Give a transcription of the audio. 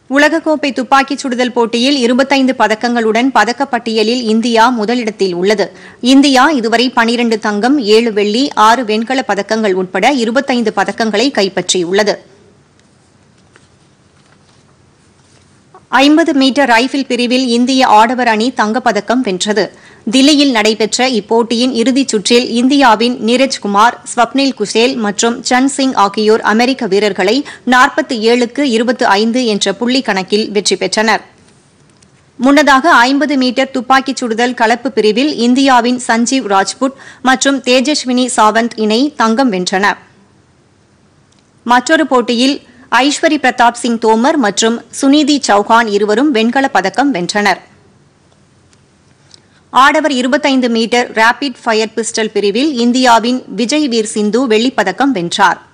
உலகக்கோப்பை துப்பாக்கிச் சுடுதல் போட்டியில் இருபத்தைந்து பதக்கங்களுடன் பதக்கப்பட்டியலில் இந்தியா முதலிடத்தில் உள்ளது இந்தியா இதுவரை பனிரண்டு தங்கம் ஏழு வெள்ளி ஆறு வெண்கலப் பதக்கங்கள் உட்பட இருபத்தைந்து பதக்கங்களை கைப்பற்றியுள்ளது ஐம்பது மீட்டர் ரைபிள் பிரிவில் இந்திய ஆடவர் அணி தங்கப்பதக்கம் வென்றது தில்லியில் நடைபெற்ற இப்போட்டியின் இறுதிச் சுற்றில் இந்தியாவின் நீரஜ் குமார் ஸ்வப்னில் குசேல் மற்றும் சந்த் சிங் ஆகியோர் அமெரிக்க வீரர்களை நாற்பத்தி ஏழுக்கு இருபத்தி ஐந்து என்ற புள்ளி கணக்கில் வெற்றி பெற்றனர் முன்னதாக ஐம்பது மீட்டர் துப்பாக்கிச் சுடுதல் கலப்பு பிரிவில் இந்தியாவின் சஞ்சீவ் ராஜ்புட் மற்றும் தேஜஸ்வினி சாவந்த் இணை தங்கம் வென்றனர் மற்றொரு போட்டியில் ஐஸ்வரி பிரதாப் சிங் தோமர் மற்றும் சுனிதி சௌஹான் இருவரும் வெண்கலப் பதக்கம் வென்றனர் ஆடவர் இருபத்தைந்து மீட்டர் ரேபிட் ஃபயர் பிஸ்டல் பிரிவில் இந்தியாவின் விஜய் வீர் சிந்து வெள்ளிப் பதக்கம் வென்றார்